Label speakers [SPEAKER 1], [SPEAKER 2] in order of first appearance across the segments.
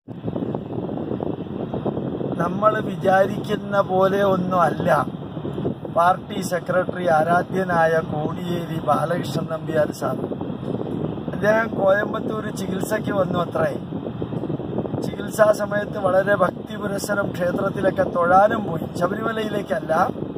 [SPEAKER 1] നമ്മൾ വിചാരിക്കുന്ന പോലെ ഒന്നും അല്ല പാർട്ടി സെക്രട്ടറി ആരാധ്യനായ കോടിയേരി ബാലകൃഷ്ണൻ നമ്പ്യാർ സാർ അദ്ദേഹം കോയമ്പത്തൂർ ചികിത്സയ്ക്ക് വന്നു അത്രേ ചികിത്സാ സമയത്ത് വളരെ ഭക്തി പുരസരം ക്ഷേത്രത്തിലൊക്കെ തൊഴാനും പോയി ശബരിമലയിലേക്കല്ല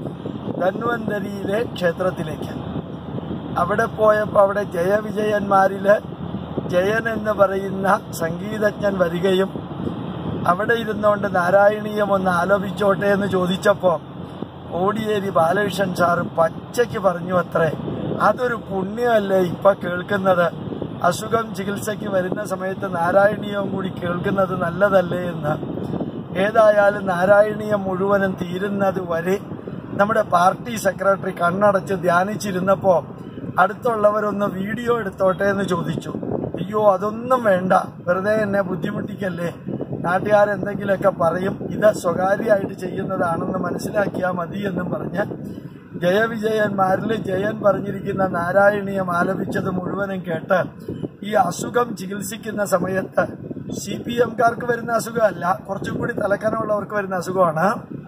[SPEAKER 1] ധന്വന്തരിയിലെ ക്ഷേത്രത്തിലേക്ക് അവിടെ പോയപ്പോൾ അവിടെ ജയവിജയന്മാരില് ജയൻ എന്ന് പറയുന്ന സംഗീതജ്ഞൻ വരികയും അവിടെ ഇരുന്നുകൊണ്ട് നാരായണീയം ഒന്ന് ആലോപിച്ചോട്ടെ എന്ന് ചോദിച്ചപ്പോ കോടിയേരി ബാലകൃഷ്ണൻ സാറ് പച്ചയ്ക്ക് പറഞ്ഞു അത്രേ അതൊരു പുണ്യമല്ലേ ഇപ്പൊ കേൾക്കുന്നത് അസുഖം ചികിത്സയ്ക്ക് വരുന്ന സമയത്ത് നാരായണീയം കൂടി കേൾക്കുന്നത് നല്ലതല്ലേ എന്ന് ഏതായാലും നാരായണീയം മുഴുവനും തീരുന്നത് വരെ നമ്മുടെ പാർട്ടി സെക്രട്ടറി കണ്ണടച്ച് ധ്യാനിച്ചിരുന്നപ്പോ അടുത്തുള്ളവരൊന്ന് വീഡിയോ എടുത്തോട്ടെ എന്ന് ചോദിച്ചു അയ്യോ അതൊന്നും വേണ്ട വെറുതെ എന്നെ ബുദ്ധിമുട്ടിക്കല്ലേ നാട്ടുകാരെന്തെങ്കിലുമൊക്കെ പറയും ഇത് സ്വകാര്യമായിട്ട് ചെയ്യുന്നതാണെന്ന് മനസ്സിലാക്കിയാൽ മതി എന്നും പറഞ്ഞ് ജയവിജയന്മാരിൽ ജയൻ പറഞ്ഞിരിക്കുന്ന നാരായണീയം ആലപിച്ചത് മുഴുവനും കേട്ട് ഈ അസുഖം ചികിത്സിക്കുന്ന സമയത്ത് സി പി എംകാർക്ക് വരുന്ന അസുഖമല്ല കുറച്ചും കൂടി തലക്കനമുള്ളവർക്ക് വരുന്ന അസുഖമാണ്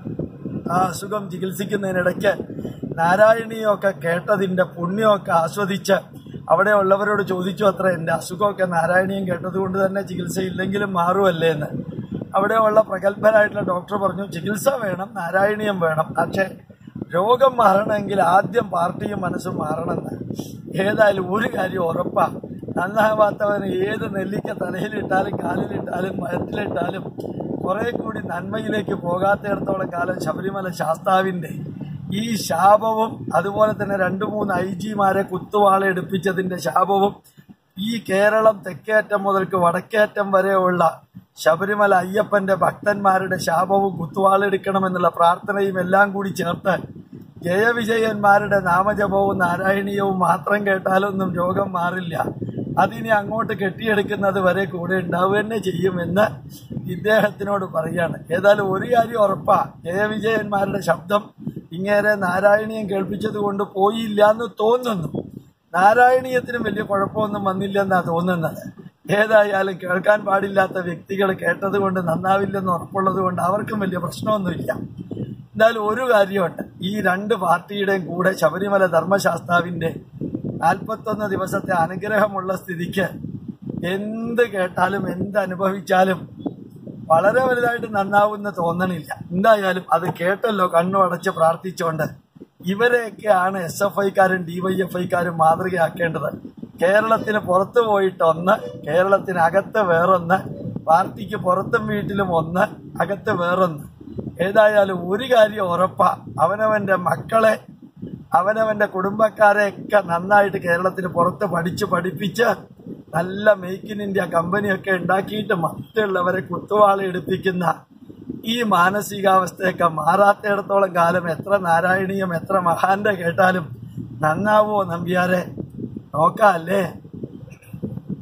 [SPEAKER 1] ആ അസുഖം ചികിത്സിക്കുന്നതിനിടയ്ക്ക് നാരായണീയമൊക്കെ കേട്ടതിന്റെ പുണ്യമൊക്കെ ആസ്വദിച്ച് അവിടെ ഉള്ളവരോട് ചോദിച്ചു അത്ര എന്റെ അസുഖമൊക്കെ നാരായണീയം കേട്ടതുകൊണ്ട് തന്നെ ചികിത്സയില്ലെങ്കിലും മാറുമല്ലേ എന്ന് അവിടെയുള്ള പ്രഗത്ഭരായിട്ടുള്ള ഡോക്ടർ പറഞ്ഞു ചികിത്സ വേണം നാരായണീയം വേണം പക്ഷേ രോഗം മാറണമെങ്കിൽ ആദ്യം പാർട്ടിയും മനസ്സും മാറണമെന്ന് ഏതായാലും ഒരു കാര്യം ഉറപ്പാ നന്നാവാത്തവന് ഏത് നെല്ലിക്ക തലയിലിട്ടാലും കാലിലിട്ടാലും മയത്തിലിട്ടാലും കുറെ കൂടി നന്മയിലേക്ക് പോകാത്തിടത്തോളം കാലം ശബരിമല ശാസ്താവിന്റെ ഈ ശാപവും അതുപോലെ തന്നെ രണ്ടു മൂന്ന് ഐ ജിമാരെ കുത്തുവാളെടുപ്പിച്ചതിന്റെ ശാപവും ഈ കേരളം തെക്കേറ്റം മുതൽക്ക് വടക്കേറ്റം വരെയുള്ള ശബരിമല അയ്യപ്പന്റെ ഭക്തന്മാരുടെ ശാപവും കുത്തുവാളെടുക്കണമെന്നുള്ള പ്രാർത്ഥനയും എല്ലാം കൂടി ചേർത്ത് ജയവിജയന്മാരുടെ നാമജപവും നാരായണീയവും മാത്രം കേട്ടാലൊന്നും രോഗം മാറില്ല അതിനെ അങ്ങോട്ട് കെട്ടിയെടുക്കുന്നത് വരെ കൂടെ ഉണ്ടാവുക തന്നെ ചെയ്യുമെന്ന് ഇദ്ദേഹത്തിനോട് പറയാണ് ഏതായാലും ഒരു കാര്യം ഉറപ്പാ ജയവിജയന്മാരുടെ ശബ്ദം ഇങ്ങേരെ നാരായണീയം കേൾപ്പിച്ചത് കൊണ്ട് പോയില്ല എന്ന് തോന്നുന്നു നാരായണീയത്തിനും വലിയ കുഴപ്പമൊന്നും വന്നില്ലെന്നാ തോന്നുന്നത് ഏതായാലും കേൾക്കാൻ പാടില്ലാത്ത വ്യക്തികൾ കേട്ടത് കൊണ്ട് നന്നാവില്ലെന്ന് ഉറപ്പുള്ളത് കൊണ്ട് അവർക്കും വലിയ പ്രശ്നമൊന്നുമില്ല എന്തായാലും ഒരു കാര്യമുണ്ട് ഈ രണ്ട് പാർട്ടിയുടെയും കൂടെ ശബരിമല ധർമ്മശാസ്താവിന്റെ നാൽപ്പത്തൊന്ന് ദിവസത്തെ അനുഗ്രഹമുള്ള സ്ഥിതിക്ക് എന്ത് കേട്ടാലും എന്ത് അനുഭവിച്ചാലും വളരെ വലുതായിട്ട് നന്നാവുമെന്ന് തോന്നണില്ല എന്തായാലും അത് കേട്ടല്ലോ കണ്ണു അടച്ച് പ്രാർത്ഥിച്ചുകൊണ്ട് ഇവരെയൊക്കെയാണ് എസ് എഫ് ഐക്കാരും ഡിവൈഎഫ് ഐക്കാരും മാതൃകയാക്കേണ്ടത് കേരളത്തിന് പുറത്തു പോയിട്ട് ഒന്ന് കേരളത്തിനകത്ത് വേറൊന്ന് പാർട്ടിക്ക് പുറത്തും വീട്ടിലും ഒന്ന് അകത്ത് വേറൊന്ന് ഏതായാലും ഒരു കാര്യം ഉറപ്പാ അവനവന്റെ മക്കളെ അവനവന്റെ കുടുംബക്കാരെയൊക്കെ നന്നായിട്ട് കേരളത്തിന് പുറത്ത് പഠിച്ച് പഠിപ്പിച്ച് നല്ല മേക്ക് ഇൻ ഇന്ത്യ കമ്പനിയൊക്കെ ഉണ്ടാക്കിയിട്ട് മറ്റുള്ളവരെ കുത്തുവാള എടുപ്പിക്കുന്ന ഈ മാനസികാവസ്ഥയൊക്കെ മാറാത്തിടത്തോളം കാലം എത്ര നാരായണീയം എത്ര മഹാന്റെ കേട്ടാലും നന്നാവോ നമ്പ്യാരെ നോക്കാം അല്ലേ